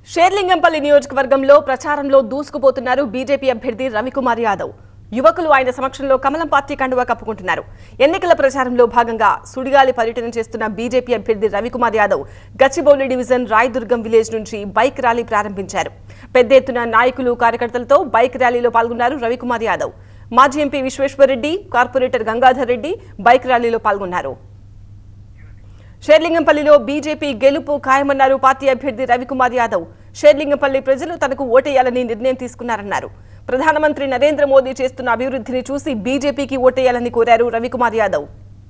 షేర్లింగంపల్లి నియోజకవర్గంలో ప్రచారంలో దూసుకుపోతున్నారు బీజేపీ అభ్యర్థి రవికుమార్ యాదవ్ యువకులు ఆయన సమక్షంలో కమలం పార్టీ కండువా కప్పుకుంటున్నారు ఎన్నికల ప్రచారంలో భాగంగా సుడిగాలి పర్యటన చేస్తున్న బీజేపీ అభ్యర్థి రవికుమార్ యాదవ్ గచ్చిబౌలి డివిజన్ రాయదుర్గం విలేజ్ నుంచి బైక్ ర్యాలీ ప్రారంభించారు పెద్ద ఎత్తున నాయకులు కార్యకర్తలతో బైక్ ర్యాలీలో పాల్గొన్నారు రవికుమార్ యాదవ్ మాజీ MP Vishweshwar Reddy corporator Gangadhar Reddy bike ర్యాలీలో పాల్గొన్నారు షేర్లింగంపల్లిలో బీజేపీ గెలుపు ఖాయమన్నారు పార్టీ అభ్యర్థి రవికుమార్ యాదవ్ షేర్లింగంపల్లి ప్రజలు తనకు ఓటేయాలని నిర్ణయం తీసుకున్నారన్నారు ప్రధానమంత్రి నరేంద్ర మోదీ చేస్తున్న అభివృద్ధిని చూసి బీజేపీకి ఓటేయాలని కోరారు రవికుమార్ యాదవ్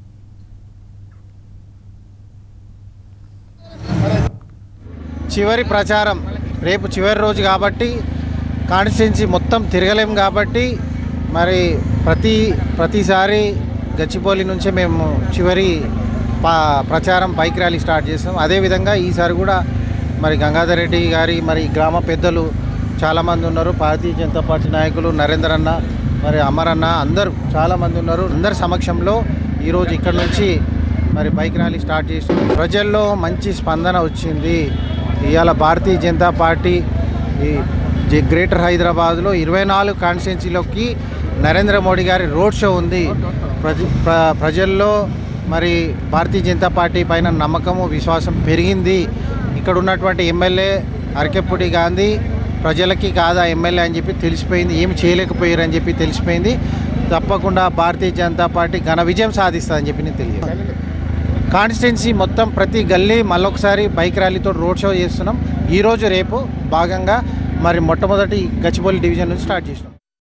చివరి ప్రచారం రేపు చివరి రోజు కాబట్టి కాన్స్టిట్యున్సీ మొత్తం తిరగలేం కాబట్టి మరి ప్రతి ప్రతిసారి గచ్చిబౌలి నుంచే మేము చివరి పా ప్రచారం బైక్ ర్యాలీ స్టార్ట్ చేస్తాం అదేవిధంగా ఈసారి కూడా మరి గంగాధర్ రెడ్డి గారి మరి గ్రామ పెద్దలు చాలామంది ఉన్నారు భారతీయ జనతా పార్టీ నాయకులు నరేందర్ అన్న మరి అమర్ అన్న అందరూ చాలామంది ఉన్నారు అందరి సమక్షంలో ఈరోజు ఇక్కడ నుంచి మరి బైక్ ర్యాలీ స్టార్ట్ చేసి ప్రజల్లో మంచి స్పందన వచ్చింది ఇవాళ భారతీయ జనతా పార్టీ ఈ జే- గ్రేటర్ హైదరాబాద్లో ఇరవై నాలుగు కాన్స్టిట్యున్సీలోకి నరేంద్ర మోడీ గారి రోడ్ షో ఉంది ప్రజ ప్ర- ప్రజల్లో మరి భారతీయ జనతా పార్టీ పైన నమ్మకము విశ్వాసం పెరిగింది ఇక్కడ ఉన్నటువంటి ఎమ్మెల్యే అరకెప్పుడి గాంధీ ప్రజలకి కాదా ఎమ్మెల్యే అని చెప్పి తెలిసిపోయింది ఏమి చేయలేకపోయారు అని చెప్పి తెలిసిపోయింది తప్పకుండా భారతీయ జనతా పార్టీ ఘన విజయం సాధిస్తుందని చెప్పి నేను తెలియదు కాన్స్టిట్యున్సీ మొత్తం ప్రతి గల్లీ మళ్ళొకసారి బైక్ ర్యాలీతో రోడ్ షో చేస్తున్నాం ఈరోజు రేపు భాగంగా మరి మొట్టమొదటి గచ్చిబౌలి డివిజన్ నుంచి స్టార్ట్ చేసినాం